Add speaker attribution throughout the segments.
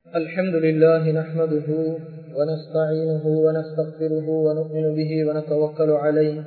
Speaker 1: الحمد لله نحمده ونستعينه ونستغفره ونؤمن به ونتوكل عليه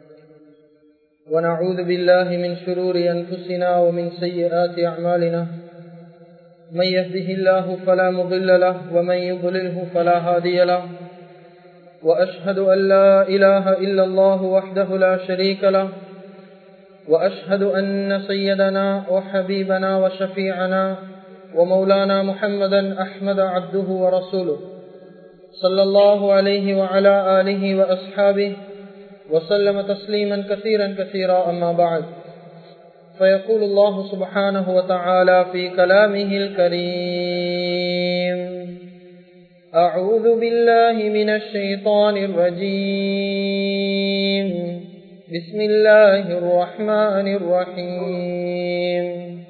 Speaker 1: ونعوذ بالله من شرور أنفسنا ومن سيئات أعمالنا من يهده الله فلا مضل له ومن يضلله فلا هادي له وأشهد أن لا إله إلا الله وحده لا شريك له وأشهد أن سيدنا وحبيبنا وشفيعنا ومولانا محمدا أحمد عبده ورسوله صلى الله عليه وعلى آله وأصحابه وسلم تسليما كثيرا كثيرا أما بعد فيقول الله سبحانه وتعالى في كلامه الكريم أعوذ بالله من الشيطان الرجيم بسم الله الرحمن الرحيم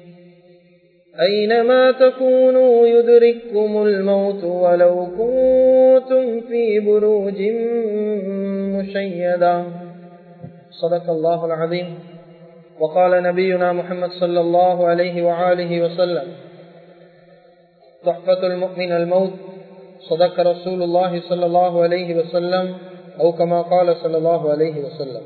Speaker 1: أينما تكونوا يدرككم الموت ولو كنتم في بروج مشيدة صدق الله العظيم وقال نبينا محمد صلى الله عليه وآله وسلم تحفة المؤمن الموت صدق رسول الله صلى الله عليه وسلم أو كما قال صلى الله عليه وسلم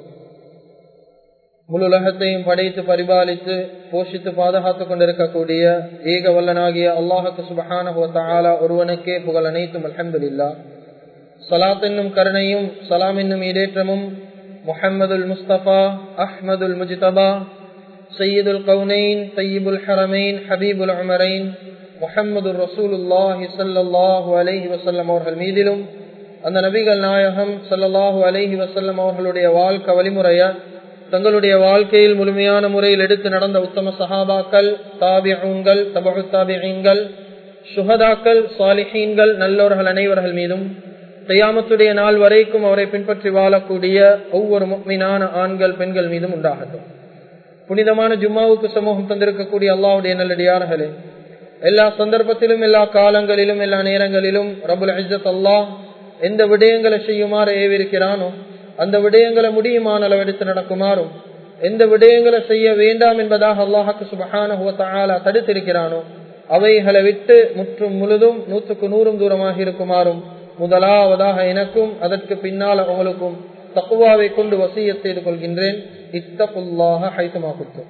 Speaker 1: முழு உலகத்தையும் படைத்து பரிபாலித்து போஷித்து பாதுகாத்துக் கொண்டிருக்கக்கூடிய ஏக வல்லனாகிய அல்லாஹுக்கு சுபஹான ஒருவனுக்கே புகழ் அனைத்தும் அலமதுல்லா சலாத் என்னும் கருணையும் சலாம் என்னும் இடேற்றமும் முஹம்மதுல் முஸ்தபா அஹ்மதுல் முஜிதபா சையீதுல் கவுனைன் சையீபுல் ஹரமைன் ஹபீபுல் அமரைன் முஹம்மது ரசூலுல்லாஹி சல்லாஹூ அலஹி வசல்லம் அவர்கள் மீதிலும் அந்த நபிகள் நாயகம் சல்லல்லாஹூ அலஹி வசல்லம் அவர்களுடைய வாழ்க்கை வழிமுறைய தங்களுடைய வாழ்க்கையில் முழுமையான முறையில் எடுத்து நடந்த உத்தம சஹாபாக்கள் தாபியங்கள் தபு தாபியங்கள் சுகதாக்கள் சாலிஹீன்கள் நல்லவர்கள் அனைவர்கள் மீதும் கையாமத்துடைய நாள் வரைக்கும் அவரை பின்பற்றி வாழக்கூடிய ஒவ்வொரு மீனான ஆண்கள் பெண்கள் மீதும் உண்டாகட்டும் புனிதமான ஜும்மாவுக்கு சமூகம் தந்திருக்கக்கூடிய அல்லாவுடைய நல்லடியார்களே எல்லா சந்தர்ப்பத்திலும் எல்லா காலங்களிலும் எல்லா நேரங்களிலும் ரபுல் இஜத் அல்லாஹ் எந்த விடயங்களை செய்யுமாறு ஏவிருக்கிறானோ அந்த விடயங்களை முடியுமான அளவெடுத்து நடக்குமாறும் எந்த விடயங்களை செய்ய வேண்டாம் என்பதாக அல்லாஹாக்கு சுபஹான தடுத்திருக்கிறானோ அவைகளை விட்டு முற்றும் முழுதும் நூற்றுக்கு நூறும் தூரமாக இருக்குமாறும் முதலாவதாக எனக்கும் அதற்கு பின்னால் உங்களுக்கும் தக்குவாவை கொண்டு வசிய செய்து கொள்கின்றேன் இத்தகுல்லாக ஹைத்தமாக்குத்தோம்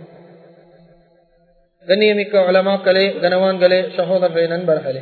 Speaker 1: கண்ணியமிக்க வளமாக்களே கனவான்களே சகோதரர்களே நண்பர்களே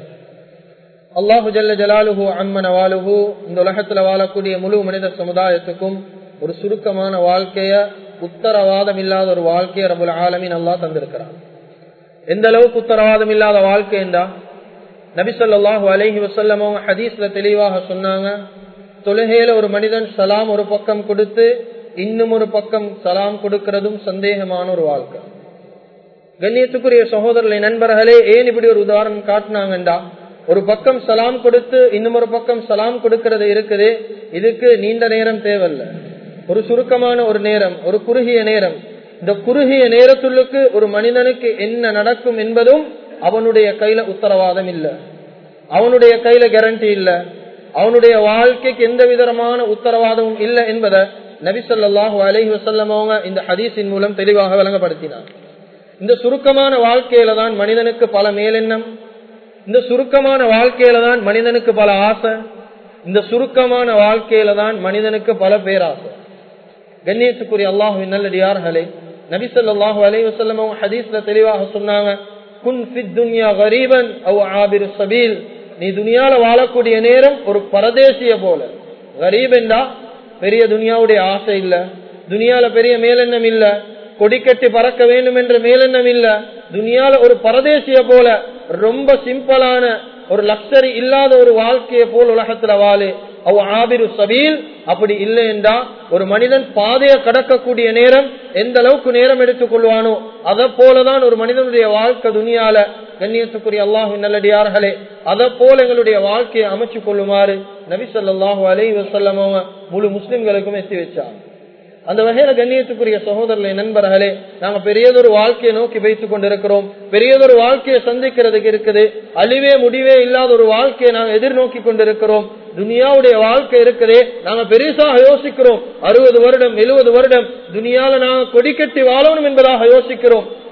Speaker 1: அல்லாஹு ஜல்ல ஜலாலுஹு அம்மன் வாலுஹு இந்த உலகத்துல வாழக்கூடிய முழு மனித சமுதாயத்துக்கும் ஒரு சுருக்கமான வாழ்க்கைய உத்தரவாதம் இல்லாத ஒரு வாழ்க்கைய ரபுல் ஆலமின் அல்லா தந்திருக்கிறான் எந்த அளவுக்கு உத்தரவாதம் இல்லாத வாழ்க்கை என்றா நபிசல்லாஹு அலஹி வசல்லமோ ஹதீஸ்ல தெளிவாக சொன்னாங்க தொழுகையில ஒரு மனிதன் சலாம் ஒரு பக்கம் கொடுத்து இன்னும் ஒரு பக்கம் சலாம் கொடுக்கிறதும் சந்தேகமான ஒரு வாழ்க்கை கண்ணியத்துக்குரிய சகோதரர்களை நண்பர்களே ஏன் இப்படி ஒரு உதாரணம் காட்டினாங்கண்டா ஒரு பக்கம் சலாம் கொடுத்து இன்னும் ஒரு பக்கம் சலாம் கொடுக்கிறது இருக்குது இதுக்கு நீண்ட நேரம் தேவையில்ல ஒரு சுருக்கமான ஒரு நேரம் ஒரு குறுகிய நேரம் இந்த குறுகிய நேரத்துள்ளுக்கு ஒரு மனிதனுக்கு என்ன நடக்கும் என்பதும் அவனுடைய கையில உத்தரவாதம் இல்ல அவனுடைய கையில கேரண்டி இல்ல அவனுடைய வாழ்க்கைக்கு எந்த விதமான உத்தரவாதமும் இல்லை என்பதை நபிசல்லாஹு அலஹி வசல்லமவங்க இந்த ஹதீஸின் மூலம் தெளிவாக விளங்கப்படுத்தினார் இந்த சுருக்கமான வாழ்க்கையில தான் மனிதனுக்கு பல மேலெண்ணம் இந்த சுருக்கமான வாழ்க்கையில தான் மனிதனுக்கு பல ஆசை இந்த சுருக்கமான வாழ்க்கையில தான் மனிதனுக்கு பல பேராசை கண்ணியத்துக்குரிய அல்லாஹுவின் நல்லடியார்களே நபிசல்லாஹு அலை வசல்லம் ஹதீஸ்ல தெளிவாக சொன்னாங்க குன் துன்யா கரீபன் அவ் ஆபிர் சபீல் நீ துனியால வாழக்கூடிய நேரம் ஒரு பரதேசிய போல கரீப் என்றா பெரிய துனியாவுடைய ஆசை இல்ல துனியால பெரிய மேலெண்ணம் இல்ல கொடிக்கட்டி பறக்க வேண்டும் என்ற மேலெண்ணம் இல்ல துனியால ஒரு பரதேசிய போல ரொம்ப சிம்பிளான ஒரு லக்ஸரி இல்லாத ஒரு வாழ்க்கையை போல் உலகத்துல வாழு அவ ஆபிரு சபீல் அப்படி இல்லை என்றா ஒரு மனிதன் பாதையை கடக்கக்கூடிய நேரம் எந்த அளவுக்கு நேரம் எடுத்துக் கொள்வானோ அதை போலதான் ஒரு மனிதனுடைய வாழ்க்கை துணியால கண்ணியத்துக்குரிய அல்லாஹு நல்லடியார்களே அதை போல எங்களுடைய வாழ்க்கையை அமைச்சு கொள்ளுமாறு நபிசல்லாஹு அலை வசல்லமவங்க முழு முஸ்லிம்களுக்கும் எத்தி வச்சாங்க அந்த வகையில கண்ணியத்துக்குரிய சகோதரர்களை நண்பர்களே நாங்க பெரியதொரு வாழ்க்கையை நோக்கி வைத்துக் கொண்டிருக்கிறோம் பெரியதொரு வாழ்க்கையை சந்திக்கிறதுக்கு இருக்குது அழிவே முடிவே இல்லாத ஒரு வாழ்க்கையை நாங்க எதிர்நோக்கி கொண்டிருக்கிறோம் துனியாவுடைய வாழ்க்கை இருக்குதே நாங்க பெருசாக யோசிக்கிறோம் அறுபது வருடம் எழுபது வருடம் துனியால நாங்க கொடிக்கட்டி வாழணும் என்பதாக யோசிக்கிறோம்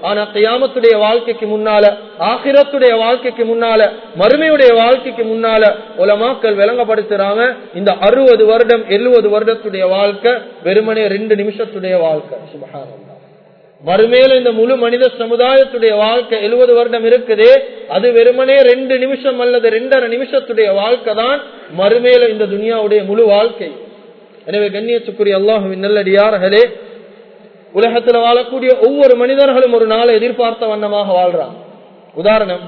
Speaker 1: ஆனா கியாமத்துடைய வாழ்க்கைக்கு முன்னால ஆகிரத்துடைய வாழ்க்கைக்கு முன்னால மறுமையுடைய வாழ்க்கைக்கு முன்னால உலமாக்கள் விளங்கப்படுத்துறாங்க இந்த அறுபது வருடம் எழுபது வருடத்துடைய வாழ்க்கை வெறுமனே ரெண்டு நிமிஷத்துடைய வாழ்க்கை சுபகாரம் மறுமேல இந்த முழு மனித சமுதாயத்துடைய வாழ்க்கை எழுபது வருடம் இருக்குதே அது வெறுமனே ரெண்டு நிமிஷம் அல்லது ரெண்டரை நிமிஷத்துடைய வாழ்க்கை தான் மறுமேல இந்த துனியாவுடைய முழு வாழ்க்கை எனவே கண்ணியத்துக்குரிய அல்லாஹுவின் நல்லடியார்களே உலகத்துல வாழக்கூடிய ஒவ்வொரு மனிதர்களும் ஒரு நாளை எதிர்பார்த்த வண்ணமாக வாழ்றாங்க உதாரணம்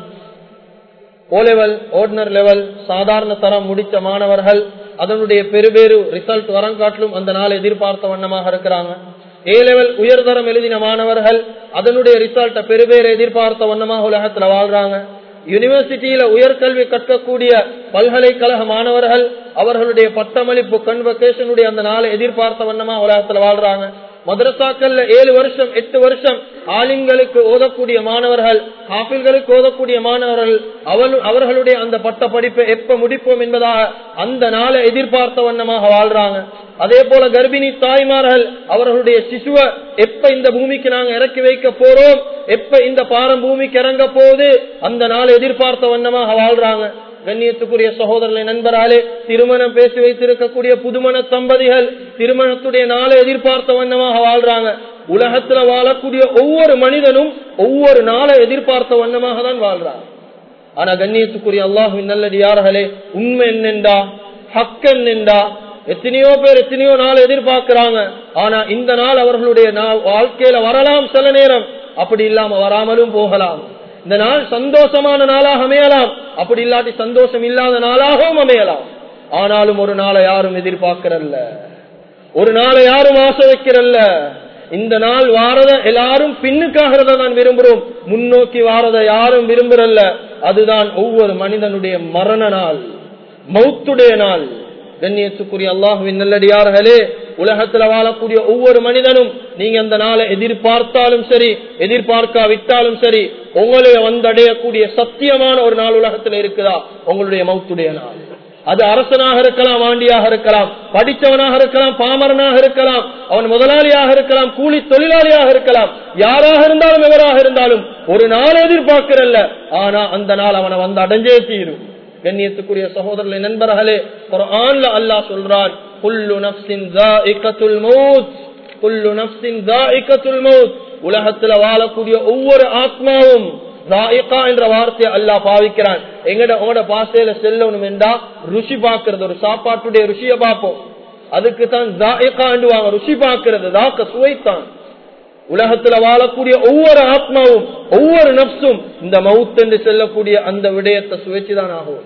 Speaker 1: ஓ லெவல் ஓர்டினர் லெவல் சாதாரண தரம் முடித்த மாணவர்கள் அதனுடைய பெருபேறு ரிசல்ட் வரங்காட்டிலும் அந்த நாளை எதிர்பார்த்த வண்ணமாக இருக்கிறாங்க ஏ லெவல் உயர்தரம் எழுதின மாணவர்கள் அதனுடைய ரிசல்ட்டை பெருபேறு எதிர்பார்த்த வண்ணமாக உலகத்துல வாழ்றாங்க யூனிவர்சிட்டியில உயர்கல்வி கற்கக்கூடிய பல்கலைக்கழக மாணவர்கள் அவர்களுடைய பட்டமளிப்பு கன்வகேஷனுடைய அந்த நாளை எதிர்பார்த்த வண்ணமா உலகத்துல வாழ்றாங்க மதரசாக்கள்ல ஏழு வருஷம் எட்டு வருஷம் ஆலிம்களுக்கு ஓதக்கூடிய மாணவர்கள் ஹாஃபில்களுக்கு ஓதக்கூடிய மாணவர்கள் அவர்களுடைய அந்த பட்ட படிப்பை எப்ப முடிப்போம் என்பதாக அந்த நாளை எதிர்பார்த்த வண்ணமாக வாழ்றாங்க அதே போல கர்ப்பிணி தாய்மார்கள் அவர்களுடைய சிசுவை எப்ப இந்த பூமிக்கு நாங்க இறக்கி வைக்க போறோம் எப்ப இந்த பாரம் பூமிக்கு இறங்க போகுது அந்த நாளை எதிர்பார்த்த வண்ணமாக வாழ்றாங்க கண்ணியத்துக்குரிய சகோதரர்களை நண்பராலே திருமணம் பேசி வைத்திருக்கக்கூடிய புதுமண தம்பதிகள் திருமணத்துடைய நாளை எதிர்பார்த்த வண்ணமாக வாழ்றாங்க உலகத்துல வாழக்கூடிய ஒவ்வொரு மனிதனும் ஒவ்வொரு நாளை எதிர்பார்த்த வண்ணமாக தான் வாழ்றாங்க ஆனா கண்ணியத்துக்குரிய அல்லாஹுவின் நல்லடியார்களே உண்மை என்னென்றா ஹக் என்னென்றா எத்தனையோ பேர் எத்தனையோ நாள் எதிர்பார்க்கிறாங்க ஆனா இந்த நாள் அவர்களுடைய வாழ்க்கையில வரலாம் சில நேரம் அப்படி இல்லாம வராமலும் போகலாம் இந்த நாள் சந்தோஷமான நாளாக அமையலாம் அப்படி இல்லாட்டி சந்தோஷம் இல்லாத நாளாகவும் அமையலாம் ஆனாலும் ஒரு நாளை யாரும் எதிர்பார்க்கிறல்ல ஒரு நாளை யாரும் ஆசை வைக்கிறல்ல இந்த நாள் வாரத எல்லாரும் பின்னுக்காகிறத தான் விரும்புறோம் முன்னோக்கி வாரத யாரும் விரும்புறல்ல அதுதான் ஒவ்வொரு மனிதனுடைய மரண நாள் மௌத்துடைய நாள் கண்ணியத்துக்குரிய அல்லாஹுவின் நல்லடியார்களே உலகத்துல வாழக்கூடிய ஒவ்வொரு மனிதனும் நீங்க அந்த நாளை எதிர்பார்த்தாலும் சரி எதிர்பார்க்காவிட்டாலும் சரி உங்களை வந்தடையக்கூடிய சத்தியமான ஒரு நாள் உலகத்துல இருக்குதா உங்களுடைய மௌத்துடைய நாள் அது அரசனாக இருக்கலாம் ஆண்டியாக இருக்கலாம் படித்தவனாக இருக்கலாம் பாமரனாக இருக்கலாம் அவன் முதலாளியாக இருக்கலாம் கூலி தொழிலாளியாக இருக்கலாம் யாராக இருந்தாலும் எவராக இருந்தாலும் ஒரு நாள் எதிர்பார்க்கிறல்ல ஆனா அந்த நாள் அவனை வந்து அடைஞ்சே தீரும் கண்ணியத்துக்குரிய சகோதரர்களை நண்பர்களே குர்ஆன்ல அல்லாஹ் சொல்றான் குல்லு நஃப்ஸின் ஸாயிகத்துல் மௌத் குல்லு நஃப்ஸின் ஸாயிகத்துல் மௌத் உலகத்துல வாழக்கூடிய ஒவ்வொரு ஆத்மாவும் ஸாயிகா என்ற வார்த்தையை அல்லாஹ் பாவிக்கிறான் எங்கட உங்களோட பாசையில செல்லணும் என்றா ருசி பார்க்கிறது ஒரு சாப்பாட்டுடைய ருசியை பார்ப்போம் அதுக்கு தான் ஸாயிகா வாங்க ருசி பார்க்கிறது தாக்க சுவைத்தான் உலகத்துல வாழக்கூடிய ஒவ்வொரு ஆத்மாவும் ஒவ்வொரு நப்சும் இந்த மவுத் என்று செல்லக்கூடிய அந்த விடயத்தை சுவைச்சுதான் ஆகும்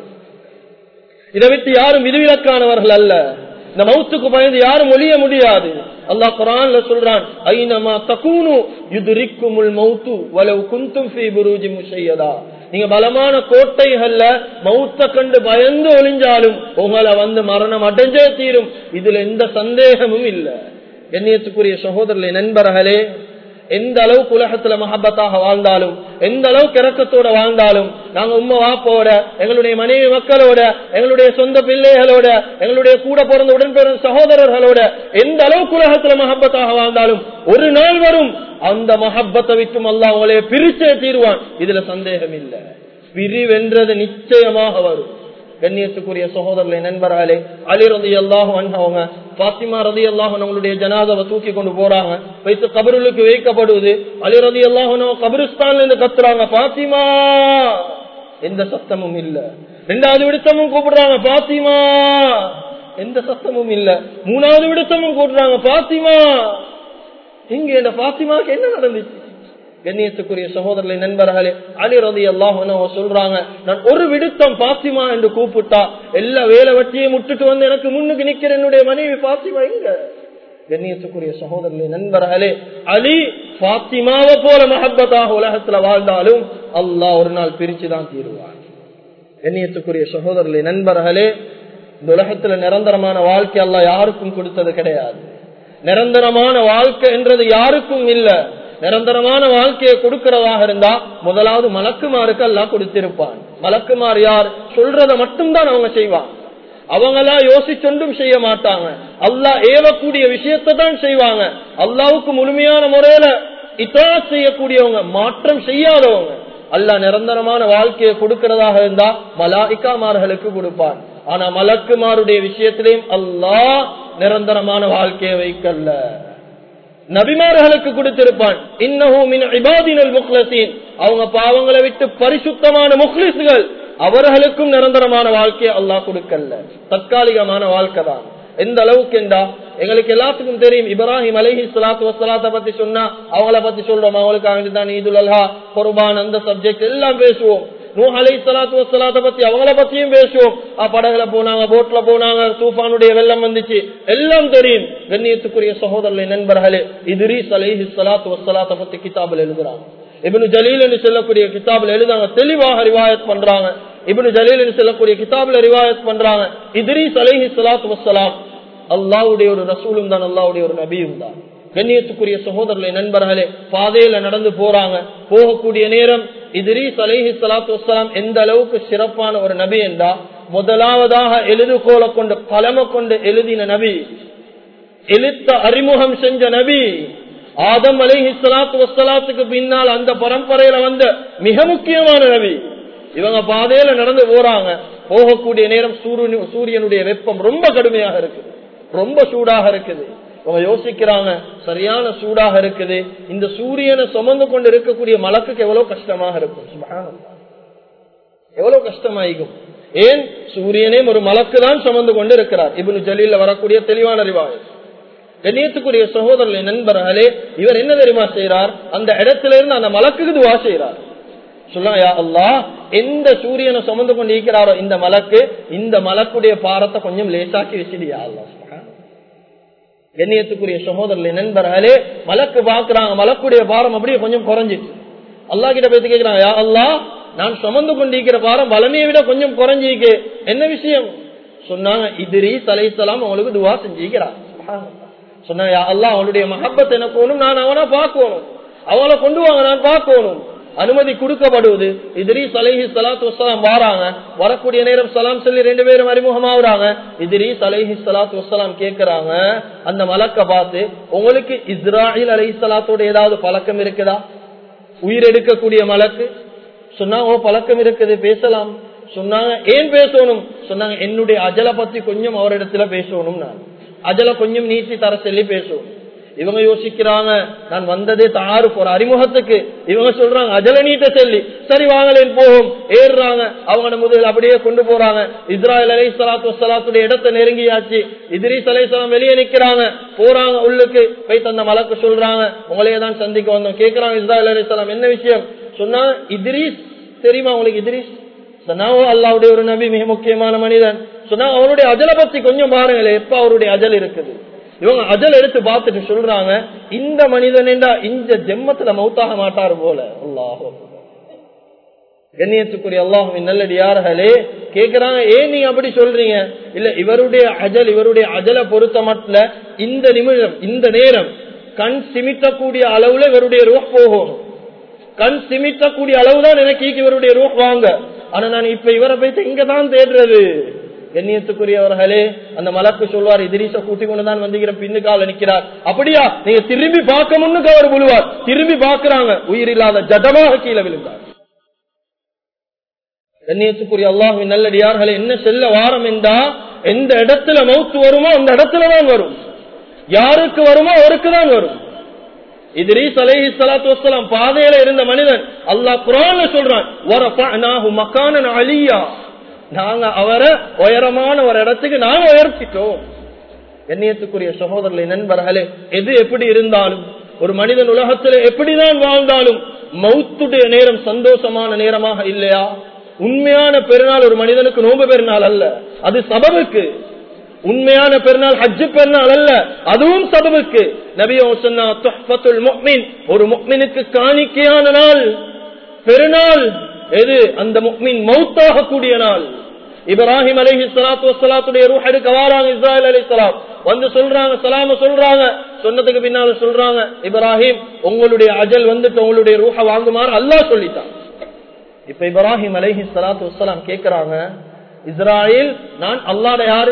Speaker 1: இதை விட்டு யாரும் விதிவிலக்கானவர்கள் அல்ல இந்த மவுத்துக்கு பயந்து யாரும் ஒழிய முடியாது அல்லாஹ் குரான்ல சொல்றான் ஐனமா தகூனு யுதுரிக்குமுல் மௌத்து வலவு குந்தும் ஃபீ புரூஜி முஷையதா நீங்க பலமான கோட்டைகள்ல மௌத்த கண்டு பயந்து ஒளிஞ்சாலும் உங்களை வந்து மரணம் அடைஞ்சே தீரும் இதுல எந்த சந்தேகமும் இல்ல கண்ணியத்துக்குரிய சகோதரர்களை நண்பர்களே எந்த அளவுக்கு உலகத்துல மஹபத்தாக வாழ்ந்தாலும் எந்த அளவுக்கு இறக்கத்தோட வாழ்ந்தாலும் நாங்க உண்மை வாப்போட எங்களுடைய மனைவி மக்களோட எங்களுடைய சொந்த பிள்ளைகளோட எங்களுடைய கூட பிறந்த உடன்பெறும் சகோதரர்களோட எந்த அளவுக்கு உலகத்துல மஹபத்தாக வாழ்ந்தாலும் ஒரு நாள் வரும் அந்த மஹப்பத்தை விட்டும் அல்ல அவங்களே பிரிச்சே தீர்வான் இதுல சந்தேகம் இல்லை பிரிவென்றது நிச்சயமாக வரும் கண்ணியத்துக்குரிய சகோதரர்களை நண்பர்களே அலி ரதி அல்லாஹ் அவங்க பாத்திமா ரதி அல்லாஹ் அவங்களுடைய ஜனாதவை தூக்கி கொண்டு போறாங்க வைத்து கபருளுக்கு வைக்கப்படுவது அலி ரதி அல்லாஹ் கபிரிஸ்தான்ல இருந்து கத்துறாங்க பாத்திமா எந்த சத்தமும் இல்ல ரெண்டாவது விடுத்தமும் கூப்பிடுறாங்க பாத்திமா எந்த சத்தமும் இல்ல மூணாவது விடுத்தமும் கூப்பிடுறாங்க பாத்திமா இங்க இந்த பாத்திமாக்கு என்ன நடந்துச்சு கண்ணியத்துக்குரிய சகோதரர்களை நண்பர்களே அலி ரதி அல்லாஹ் சொல்றாங்க நான் ஒரு விடுத்தம் பாத்திமா என்று கூப்பிட்டா எல்லா வேலை வட்டியை முட்டுட்டு வந்து எனக்கு முன்னுக்கு நிக்கிற என்னுடைய மனைவி பாத்திமா எங்க கண்ணியத்துக்குரிய சகோதரர்களை நண்பர்களே அலி பாத்திமாவை போல மஹப்பத்தாக உலகத்துல வாழ்ந்தாலும் அல்லாஹ் ஒரு நாள் பிரிச்சுதான் தீருவார் கண்ணியத்துக்குரிய சகோதரர்களை நண்பர்களே இந்த உலகத்துல நிரந்தரமான வாழ்க்கை அல்ல யாருக்கும் கொடுத்தது கிடையாது நிரந்தரமான வாழ்க்கை என்றது யாருக்கும் இல்ல நிரந்தரமான வாழ்க்கையை கொடுக்கிறதாக இருந்தா முதலாவது மலக்குமாருக்கு எல்லாம் கொடுத்திருப்பான் மலக்குமார் யார் சொல்றத மட்டும்தான் அவங்க செய்வாங்க அவங்களா யோசிச்சொன்றும் செய்ய மாட்டாங்க அல்லாஹ் ஏவக்கூடிய விஷயத்தை தான் செய்வாங்க அல்லாவுக்கு முழுமையான முறையில இதா செய்யக்கூடியவங்க மாற்றம் செய்யாதவங்க அல்லாஹ் நிரந்தரமான வாழ்க்கையை கொடுக்கிறதாக இருந்தா மலாய்க்காமார்களுக்கு கொடுப்பான் ஆனா மலக்குமாருடைய விஷயத்திலையும் அல்லாஹ் நிரந்தரமான வாழ்க்கையை வைக்கல்ல நபிமார்களுக்கு கொடுத்திருப்பான் இன்னஹூமின் இபாதினல் முக்லசீன் அவங்க பாவங்களை விட்டு பரிசுத்தமான முக்லிசுகள் அவர்களுக்கும் நிரந்தரமான வாழ்க்கையை அல்லாஹ் கொடுக்கல தற்காலிகமான வாழ்க்கை தான் எந்த அளவுக்கு என்றா எங்களுக்கு எல்லாத்துக்கும் தெரியும் இப்ராஹிம் அலஹி சலாத்து வசலாத்த பத்தி சொன்னா அவங்கள பத்தி சொல்றோம் அவங்களுக்காக தான் ஈதுல் அல்ஹா குர்பான் அந்த சப்ஜெக்ட் எல்லாம் பேசுவோம் நூ அலை சலாத்து வசலாத்த பத்தி அவங்கள பத்தியும் பேசுவோம் படகுல போனாங்க போட்ல போனாங்க தூஃபானுடைய வெள்ளம் வந்துச்சு எல்லாம் தெரியும் கண்ணியத்துக்குரிய சகோதரர்களை நண்பர்களே இதிரீஸ் அலைஹி சலாத்து வசலாத்த பத்தி கிதாபில் எழுதுறாங்க இபனு ஜலீல் என்று சொல்லக்கூடிய கிதாபில் எழுதாங்க தெளிவாக ரிவாயத் பண்றாங்க இபனு ஜலீல் என்று சொல்லக்கூடிய கிதாபில் ரிவாயத் பண்றாங்க இதிரீஸ் அலைஹி சலாத்து வசலாம் அல்லாவுடைய ஒரு ரசூலும் தான் அல்லாவுடைய ஒரு நபியும் தான் கண்ணியத்துக்குரிய சகோதரர்களை நண்பர்களே பாதையில நடந்து போறாங்க போகக்கூடிய நேரம் இதிரீஸ் அலைஹி சலாத்து வசலாம் எந்த அளவுக்கு சிறப்பான ஒரு நபி என்றா முதலாவதாக எழுதுகோலை கொண்டு கலம கொண்டு எழுதின நபி எழுத்த அறிமுகம் செஞ்ச நபி ஆதம் அலைஹி சலாத்து வசலாத்துக்கு பின்னால் அந்த பரம்பரையில வந்த மிக முக்கியமான நபி இவங்க பாதையில நடந்து போறாங்க போகக்கூடிய நேரம் சூரியன் சூரியனுடைய வெப்பம் ரொம்ப கடுமையாக இருக்குது ரொம்ப சூடாக இருக்குது அவங்க யோசிக்கிறாங்க சரியான சூடாக இருக்குது இந்த சூரியனை சுமந்து கொண்டு இருக்கக்கூடிய மலக்குக்கு எவ்வளவு கஷ்டமாக இருக்கும் சுபஹானல்லாஹ். எவ்வளவு கஷ்டமாயிக்கும் ஏன் சூரியனே ஒரு மலக்கு தான் சுமந்து கொண்டு இருக்கிறார் இப்னு ஜலீல்ல வரக்கூடிய தெளிவான அறிவாயம் கண்ணியத்துக்குரிய சகோதரர்களை நண்பர்களே இவர் என்ன தெரியுமா செய்யறார் அந்த இடத்துல இருந்து அந்த மலக்குக்கு துவா செய்யறார் சொல்லுங்க யா அல்லாஹ் எந்த சூரியனை சுமந்து கொண்டு இருக்கிறாரோ இந்த மலக்கு இந்த மலக்குடைய பாரத்தை கொஞ்சம் லேசாக்கி வச்சிடியா அல்லாஹ் சுப்ஹானஹு. கண்ணியத்துக்குரிய சகோதரர்களை நண்பர்களே மலக்கு பாக்குறாங்க மலக்குடைய பாரம் அப்படியே கொஞ்சம் குறைஞ்சிட்டு அல்லாஹ் கிட்ட பேசி கேட்கிறாங்க யா அல்லாஹ் நான் சுமந்து கொண்டிருக்கிற பாரம் வளமையை விட கொஞ்சம் குறைஞ்சிருக்கு என்ன விஷயம் சொன்னாங்க இதிரி சலைசலாம் அவங்களுக்கு துவா செஞ்சிருக்கிறார் சொன்னாங்க யா அல்லாஹ் அவளுடைய மஹப்பத் எனக்கு வேணும் நான் அவனை பார்க்கணும் அவளை கொண்டு வாங்க நான் பார்க்கணும் அனுமதி கொடுக்கப்படுவது இதிரீஸ் அலைஹி சலாத்து வசலாம் வாராங்க வரக்கூடிய நேரம் சலாம் சொல்லி ரெண்டு பேரும் அறிமுகமாகறாங்க இதிரீஸ் அலைஹி சலாத்து வசலாம் கேட்கிறாங்க அந்த மலக்க பார்த்து உங்களுக்கு இஸ்ராயில் அலைஹி சலாத்தோட ஏதாவது பழக்கம் இருக்குதா உயிர் எடுக்கக்கூடிய மலக்கு சொன்னாங்க ஓ பழக்கம் இருக்குது பேசலாம் சொன்னாங்க ஏன் பேசணும் சொன்னாங்க என்னுடைய அஜலை பத்தி கொஞ்சம் அவரிடத்துல பேசணும் நான் அஜலை கொஞ்சம் நீட்டி தர சொல்லி பேசணும் இவங்க யோசிக்கிறாங்க நான் வந்ததே தாரு ஒரு அறிமுகத்துக்கு இவங்க சொல்றாங்க அஜல நீட்ட சொல்லி சரி வாங்கலேன் போகும் ஏறுறாங்க அவங்க முதல் அப்படியே கொண்டு போறாங்க இஸ்ராயல் அலை சலாத்து வசலாத்துடைய இடத்தை நெருங்கியாச்சு இதிரிஸ் அலை சலாம் வெளியே நிக்கிறாங்க போறாங்க உள்ளுக்கு போய் தந்த மலக்கு சொல்றாங்க உங்களையே தான் சந்திக்க வந்தோம் கேட்கிறாங்க இஸ்ராயல் அலை சலாம் என்ன விஷயம் சொன்னா இதிரிஸ் தெரியுமா உங்களுக்கு இதிரிஸ் சொன்னாவோ அல்லாவுடைய ஒரு நபி மிக முக்கியமான மனிதன் சொன்னா அவருடைய அஜலை பத்தி கொஞ்சம் பாருங்களேன் எப்ப அவருடைய அஜல் இருக்குது இவங்க அஜல் எடுத்து பார்த்துட்டு சொல்றாங்க இந்த மனிதன் என்றா இந்த ஜெம்மத்துல மௌத்தாக மாட்டார் போல அல்லாஹோ கண்ணியத்துக்குரிய அல்லாஹுவின் நல்லடியார்களே கேக்குறாங்க ஏன் நீங்க அப்படி சொல்றீங்க இல்ல இவருடைய அஜல் இவருடைய அஜலை பொறுத்த மட்டும் இந்த நிமிடம் இந்த நேரம் கண் சிமிட்டக்கூடிய அளவுல இவருடைய ரூஹ் போகும் கண் சிமிட்டக்கூடிய அளவுதான் எனக்கு இவருடைய ரூஹ் வாங்க ஆனா நான் இப்ப இவரை போயிட்டு இங்க தான் தேடுறது கண்ணியத்துக்குரியவர்களே அந்த மலக்கு சொல்வார் எதிரிச கூட்டி கொண்டுதான் வந்திருக்கிற பின்னுக்கால நிக்கிறார் அப்படியா நீங்க திரும்பி பார்க்க முன்னுக்கு அவர் விழுவார் திரும்பி பார்க்கிறாங்க உயிர் இல்லாத ஜடமாக கீழே விழுந்தார் கண்ணியத்துக்குரிய அல்லாஹின் நல்லடியார்களை என்ன செல்ல வாரம் என்றா எந்த இடத்துல மௌத்து வருமோ அந்த இடத்துல தான் வரும் யாருக்கு வருமோ அவருக்கு தான் வரும் இதிரீஸ் அலைஹி ஸலாத்து வஸ்ஸலாம் பாதையில இருந்த மனிதன் அல்லாஹ் குர்ஆன்ல சொல்றான் வரஃபஅனாஹு மகானன் அலியா நாங்க அவரை உயரமான ஒரு இடத்துக்கு நாங்க உயர்த்திட்டோம் கண்ணியத்துக்குரிய சகோதரர்களை நண்பர்களே எது எப்படி இருந்தாலும் ஒரு மனிதன் உலகத்தில் எப்படிதான் வாழ்ந்தாலும் மௌத்துடைய நேரம் சந்தோஷமான நேரமாக இல்லையா உண்மையான பெருநாள் ஒரு மனிதனுக்கு நோம்பு பெருநாள் அல்ல அது சபவுக்கு உண்மையான பெருநாள் ஹஜ்ஜு பெருநாள் அல்ல அதுவும் சபவுக்கு நபியோ சொன்னா துஹ்பத்துல் முஃமின் ஒரு முக்மினுக்கு காணிக்கையான நாள் பெருநாள் எது அந்த முக்மின் மௌத்தாக கூடிய நாள் இப்ராஹிம் அலைஹி ஸலாத்து வஸ்ஸலாத்துடைய ரூஹ் எடுக்க வாராங்க இஸ்ராயல் அலைஹிஸ்ஸலாம் வந்து சொல்றாங்க சலாம சொல்றாங்க சொன்னதுக்கு பின்னால சொல்றாங்க இப்ராஹிம் உங்களுடைய அஜல் வந்துட்டு உங்களுடைய ரூஹ வாங்குமாறு அல்லாஹ் சொல்லிட்டான் இப்ப இப்ராஹிம் அலைஹி ஸலாத்து வஸ்ஸலாம் கேக்குறாங்க இஸ்ராயல் நான் அல்லாஹ்ட யாரு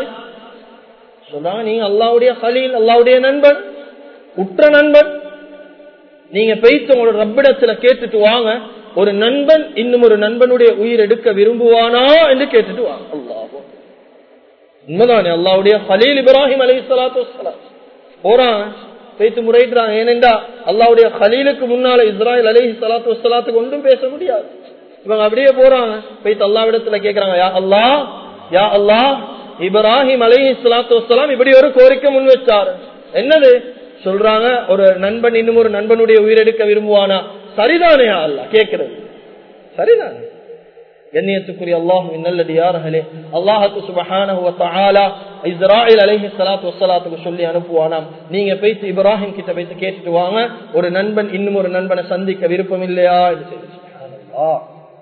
Speaker 1: சொல்றாங்க நீங்க அல்லாவுடைய ஹலீல் அல்லாவுடைய நண்பன் உற்ற நண்பன் நீங்க பெய்த்து உங்களோட ரப்பிடத்துல கேட்டுட்டு வாங்க ஒரு நண்பன் இன்னும் ஒரு நண்பனுடைய உயிர் எடுக்க விரும்புவானா என்று கேட்டுட்டு வாங்க அல்லாஹ் உண்மைதானே அல்லாவுடைய ஹலீல் இப்ராஹிம் அலி சலாத்து வலாம் போறாங்க பேச்சு முறையிடுறாங்க ஏனென்றா அல்லாவுடைய ஹலீலுக்கு முன்னால இஸ்ராயல் அலி சலாத்து வலாத்துக்கு ஒன்றும் பேச முடியாது இவங்க அப்படியே போறாங்க போயிட்டு அல்லாவிடத்துல கேக்குறாங்க யா அல்லா யா அல்லா இப்ராஹிம் அலி சலாத்து வலாம் இப்படி ஒரு கோரிக்கை முன் வச்சாரு என்னது சொல்றாங்க ஒரு நண்பன் இன்னும் ஒரு நண்பனுடைய உயிரெடுக்க விரும்புவானா சரிதானே அல்ல கேட்கிறது சரிதானே கண்ணியத்துக்குரிய அல்லாஹ் நல்லடியார்களே அல்லாஹுக்கு சுபஹானஹு வ தஆலா இஸ்ராயில் அலைஹி ஸலாத்து வஸ்ஸலாத்துக்கு சொல்லி அனுப்புவானாம் நீங்க போயிட்டு இப்ராஹிம் கிட்ட போயிட்டு கேட்டுட்டு வாங்க ஒரு நண்பன் இன்னும் ஒரு நண்பனை சந்திக்க விருப்பம் இல்லையா என்று சொல்லி சுப்ஹானல்லாஹ்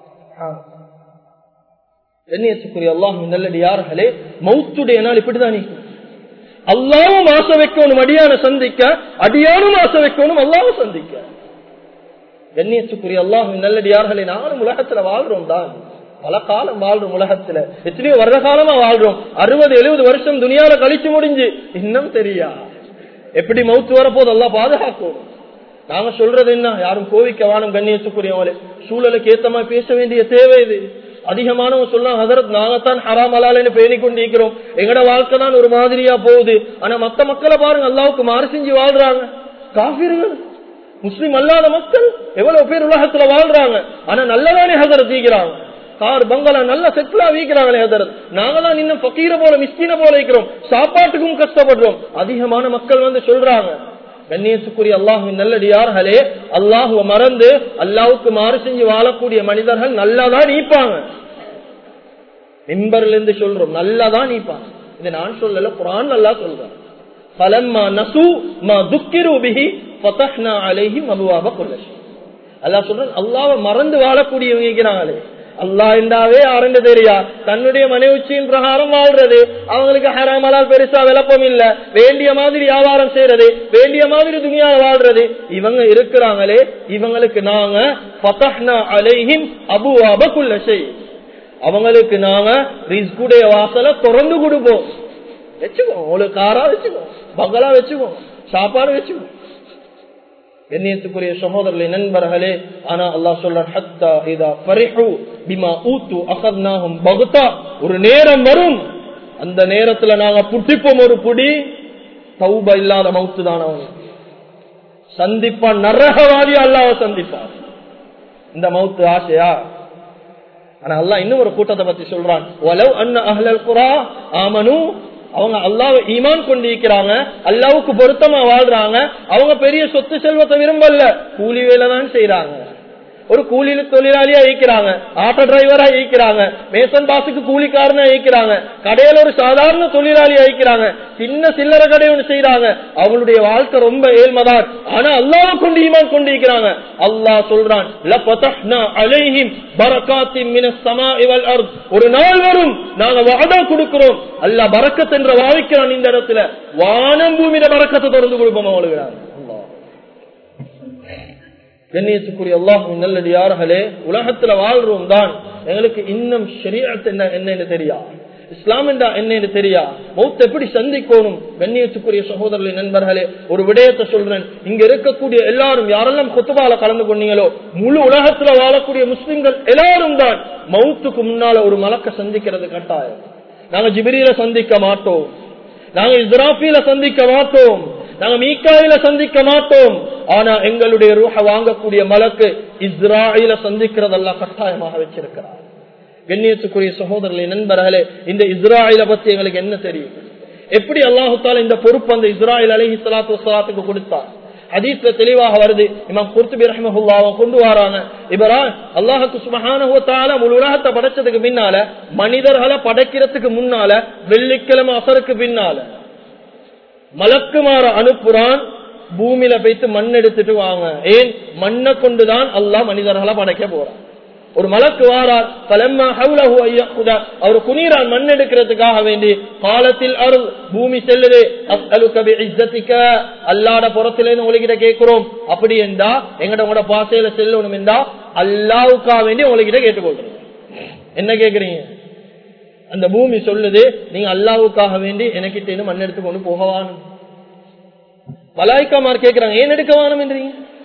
Speaker 1: கண்ணியத்துக்குரிய அல்லாஹ் நல்லடியார்களே மௌத்துடைய நாள் இப்படிதான் நீக்கும் அல்லாவும் ஆச வைக்கணும் அடியான சந்திக்க அடியானும் ஆச வைக்கணும் அல்லாவும் சந்திக்க கண்ணியத்துக்குரிய அல்லாஹ் நல்லடியார்களை நானும் உலகத்துல வாழ்றோம் தான் பல காலம் வாழ்றோம் உலகத்துல எத்தனையோ வருட காலமா வாழ்றோம் அறுபது எழுபது வருஷம் துணியால கழிச்சு முடிஞ்சு இன்னும் தெரியா எப்படி மவுத்து வரப்போது எல்லாம் பாதுகாக்கும் நாங்க சொல்றது என்ன யாரும் கோவிக்க வானம் கண்ணியத்துக்குரியவங்களே சூழலுக்கு ஏத்தமா பேச வேண்டிய தேவை இது அதிகமானவங்க சொல்லலாம் ஹசரத் நாங்கத்தான் ஹராம் அலாலன்னு பேணி கொண்டிருக்கிறோம் எங்கட வாழ்க்கை தான் ஒரு மாதிரியா போகுது ஆனா மத்த மக்களை பாருங்க அல்லாவுக்கு மாறு செஞ்சு வாழ்றாங்க காபிர்கள் முஸ்லிம் அல்லாத மக்கள் எவ்வளவு பேர் உலகத்துல வாழ்றாங்க ஆனா நல்லதானே ஹசரத் தீக்கிறாங்க கார் பங்களா நல்ல செட்டிலா வீக்கிறாங்களே ஹசரத் நாங்களாம் இன்னும் பக்கீர போல மிஸ்கின போல இருக்கிறோம் சாப்பாட்டுக்கும் கஷ்டப்படுறோம் அதிகமான மக்கள் வந்து சொல்றாங்க கண்ணியத்துக்குரிய அல்லாஹுவின் நல்லடியார்களே அல்லாஹுவ மறந்து அல்லாவுக்கு மாறு செஞ்சு வாழக்கூடிய மனிதர்கள் நல்லாதான் நீப்பாங்க மிம்பர்ல இருந்து சொல்றோம் நல்லாதான் நீப்பாங்க இது நான் சொல்லல குரான் நல்லா சொல்றேன் பலம்மா நசு மா துக்கிரு பிஹி ஃபதஹ்னா அலைஹிம் அபுவாப குல்லஷ் அல்லாஹ் சொல்றான் அல்லாஹ்வை மறந்து வாழக்கூடியவங்க இருக்கிறாங்களே அல்லா என்றாவே ஆரண்டு தெரியா தன்னுடைய மனைவிச்சியின் பிரகாரம் வாழ்றது அவங்களுக்கு ஹராமலால் பெருசா விளப்பம் இல்ல வேண்டிய மாதிரி வியாபாரம் செய்யறது வேண்டிய மாதிரி துணியா வாழ்றது இவங்க இருக்கிறாங்களே இவங்களுக்கு நாங்க பதஹ்னா அலைஹிம் அபுவாப குல்லஷை அவங்களுக்கு நாங்க ரிஸ்குடைய வாசலை திறந்து கொடுப்போம் வச்சுக்கோ உங்களுக்கு காரா வச்சுக்கோ பங்களா வச்சுக்கோ சாப்பாடு வச்சுக்கோ கண்ணியத்துக்குரிய சகோதரர்களே நண்பர்களே ஆனா அல்லாஹ் சொல்ற ஒரு நேரம் வரும் அந்த நேரத்துல நாங்க புட்டிப்போம் ஒரு புடி தௌப இல்லாத மவுத்து தான் அவன் சந்திப்பான் நரகவாதி அல்லாஹ் சந்திப்பான் இந்த மவுத்து ஆசையா ஆனா அல்லாஹ் இன்னும் ஒரு கூட்டத்தை பத்தி சொல்றான் ஒலவ் அன்ன அஹ்லல் குரா ஆமனு அவங்க அல்லாவை ஈமான் கொண்டிருக்கிறாங்க அல்லாவுக்கு பொருத்தமா வாழ்றாங்க அவங்க பெரிய சொத்து செல்வத்தை விரும்பல கூலி வேலை தான் செய்யறாங்க ஒரு கூலி தொழிலாளியா ஈக்கிறாங்க ஆட்டோ டிரைவரா ஈக்கிறாங்க மேசன் பாசுக்கு கூலிக்காரனா ஈக்கிறாங்க கடையில ஒரு சாதாரண தொழிலாளியா ஈக்கிறாங்க சின்ன சில்லறை கடை ஒன்று செய்யறாங்க அவங்களுடைய வாழ்க்கை ரொம்ப ஏழ்மதான் ஆனா அல்லாவை கொண்டு ஈமான் கொண்டிருக்கிறாங்க அல்லாஹ் சொல்றான் ஒரு நாள் வரும் நாங்க வாதா கொடுக்கிறோம் அல்லா பறக்கத் என்ற வாவிக்கிறான் இந்த இடத்துல வானம் பூமியில பறக்கத்தை தொடர்ந்து கொடுப்போம் அவளுகிறாங்க கண்ணியத்துக்குரிய அல்லாஹ் நல்லடியார்களே உலகத்துல வாழ்றோம் தான் எங்களுக்கு இன்னும் ஷரியத் என்ன என்னன்னு தெரியா இஸ்லாம் என்றா என்னன்னு தெரியா மௌத்த எப்படி சந்திக்கணும் கண்ணியத்துக்குரிய சகோதரர்களை நண்பர்களே ஒரு விடயத்தை சொல்றேன் இங்க இருக்கக்கூடிய எல்லாரும் யாரெல்லாம் கொத்துபால கலந்து கொண்டீங்களோ முழு உலகத்துல வாழக்கூடிய முஸ்லிம்கள் எல்லாரும் தான் மௌத்துக்கு முன்னால ஒரு மலக்க சந்திக்கிறது கட்டாயம் நாங்க ஜிபிரியில சந்திக்க மாட்டோம் நாங்க இஸ்ராஃபில சந்திக்க மாட்டோம் நாங்க மீக்காயில சந்திக்க மாட்டோம் ஆனா எங்களுடைய ரூஹ வாங்கக்கூடிய மலக்கு இஸ்ராயில சந்திக்கிறதெல்லாம் கட்டாயமாக வச்சிருக்கிறார் கண்ணியத்துக்குரிய சகோதரர்களை நண்பர்களே இந்த இஸ்ராயில பத்தி எங்களுக்கு என்ன தெரியும் எப்படி அல்லாஹுத்தால இந்த பொறுப்பு அந்த இஸ்ராயில் அலஹி சலாத்து வலாத்துக்கு கொடுத்தார் ஹதீஸ்ல தெளிவாக வருது இமாம் குர்த்துபி ரஹமஹுல்லாவை கொண்டு வராங்க இவரா அல்லாஹுக்கு சுமஹான முழு உலகத்தை படைச்சதுக்கு பின்னால மனிதர்களை படைக்கிறதுக்கு முன்னால வெள்ளிக்கிழமை அசருக்கு பின்னால மலக்குமார அனுப்புறான் பூமியில போய்த்து மண் எடுத்துட்டு வாங்க ஏன் மண்ணை கொண்டுதான் அல்லாஹ் மனிதர்களை படைக்க போறான் ஒரு மலக்கு வாரார் பலம்மா ஹவுலஹு ஐயகுதா அவர் குனீரான் மண் எடுக்கிறதுக்காக வேண்டி காலத்தில் அருள் பூமி செல்லுது அஸ்அலுக பிஇஸ்ஸதிக அல்லாஹ்ட புறத்திலேருந்து உங்ககிட்ட கேக்குறோம் அப்படி என்றா எங்கட உங்களோட பாசையில செல்லணும் என்றா அல்லாஹ்வுக்காக வேண்டி உங்ககிட்ட கேட்டுக்கொள்றோம் என்ன கேக்குறீங்க அந்த பூமி சொல்லுது நீங்க அல்லாவுக்காக வேண்டி எனக்கிட்ட மண் எடுத்து கொண்டு போகவானும் மலாய்க்காமார் கேட்கிறாங்க ஏன் எடுக்க வானம் என்றீங்க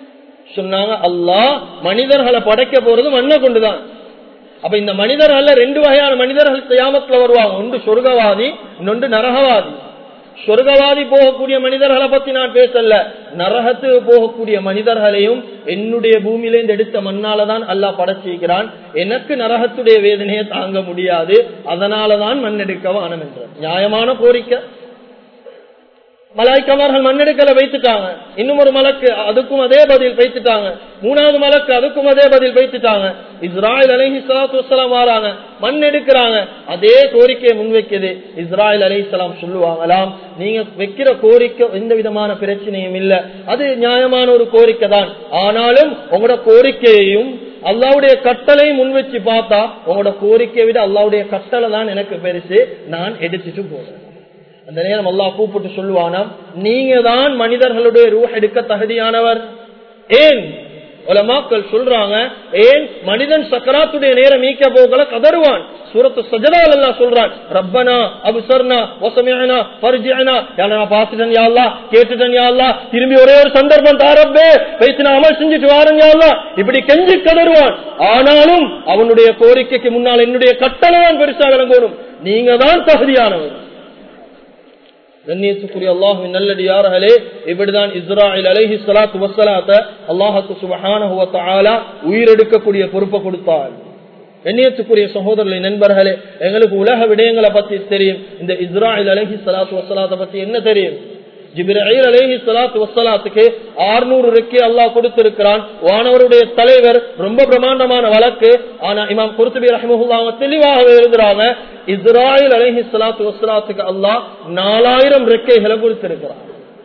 Speaker 1: சொன்னாங்க அல்லாஹ் மனிதர்களை படைக்க போறது மண்ணை கொண்டுதான் அப்ப இந்த மனிதர்கள்ல ரெண்டு வகையான மனிதர்கள் தியாமத்துல வருவாங்க ஒன்று சொர்க்கவாதி இன்னொன்று நரகவாதி சொர்க்கவாதி போகக்கூடிய மனிதர்களை பத்தி நான் பேசல நரகத்துக்கு போகக்கூடிய மனிதர்களையும் என்னுடைய பூமியிலேருந்து எடுத்த மண்ணாலதான் அல்லாஹ் படைச்சிருக்கிறான் எனக்கு நரகத்துடைய வேதனையை தாங்க முடியாது அதனாலதான் மண் எடுக்க வானம் என்றார் நியாயமான கோரிக்கை மலாய்க்கமார்கள் மண்ணெடுக்கல வைத்துட்டாங்க இன்னும் ஒரு மலக்கு அதுக்கும் அதே பதில் வைத்துட்டாங்க மூணாவது மலக்கு அதுக்கும் அதே பதில் வைத்துட்டாங்க இஸ்ராயல் அலஹி சலாத்து வசலாம் வராங்க மண் எடுக்கிறாங்க அதே கோரிக்கையை முன்வைக்குது இஸ்ராயல் அலி இஸ்லாம் சொல்லுவாங்களாம் நீங்க வைக்கிற கோரிக்கை எந்த விதமான பிரச்சனையும் இல்ல அது நியாயமான ஒரு கோரிக்கை தான் ஆனாலும் உங்களோட கோரிக்கையையும் அல்லாவுடைய கட்டளை முன் வச்சு பார்த்தா உங்களோட கோரிக்கையை விட அல்லாவுடைய கட்டளை தான் எனக்கு பெருசு நான் எடுத்துட்டு போறேன் அந்த நேரம் அல்லாஹ் கூப்பிட்டு சொல்லுவானாம் நீங்க தான் மனிதர்களுடைய ரூஹ் எடுக்க தகுதியானவர் ஏன் உலமாக்கள் சொல்றாங்க ஏன் மனிதன் சக்கராத்துடைய நேரம் மீக்க போகல கதறுவான் சூரத்து சஜதால் எல்லாம் சொல்றான் ரப்பனா அபுசர்னா ஒசமியானா பரிஜியானா நான் பார்த்துட்டேன் யாழ்லா கேட்டுட்டேன் யாழ்லா திரும்பி ஒரே ஒரு சந்தர்ப்பம் தாரப்பே வைத்து நான் அமல் செஞ்சுட்டு வாரன் யாழ்லா இப்படி கெஞ்சி கதறுவான் ஆனாலும் அவனுடைய கோரிக்கைக்கு முன்னால் என்னுடைய கட்டளை தான் பெருசாக விளங்கணும் நீங்க தான் தகுதியானவர் கண்ணியத்துக்குரிய அல்லாஹுவின் நல்லடியார்களே இப்படிதான் இஸ்ராயில் அலைஹி சலாத்து வசலாத்த அல்லாஹத்து சுபஹான உயிரெடுக்கக்கூடிய பொறுப்பை கொடுத்தார் கண்ணியத்துக்குரிய சகோதரர்களின் நண்பர்களே எங்களுக்கு உலக விடயங்களை பத்தி தெரியும் இந்த இஸ்ராயில் அலஹி சலாத்து வசலாத்தை பத்தி என்ன தெரியும் ஜிபிரீல் அலேஹி சலாத்து வசலாத்துக்கு ஆறுநூறு ரெக்கே அல்லாஹ் கொடுத்திருக்கிறான் வானவருடைய தலைவர் ரொம்ப பிரமாண்டமான வழக்கு ஆனா இமாம் குருத்துபி ரஹமுல்லா அவங்க தெளிவாக எழுதுறாங்க இஸ்ராயல் அலேஹி சலாத்து வசலாத்துக்கு அல்லாஹ் நாலாயிரம் ரெக்கைகளை கொடுத்திருக்கிறான்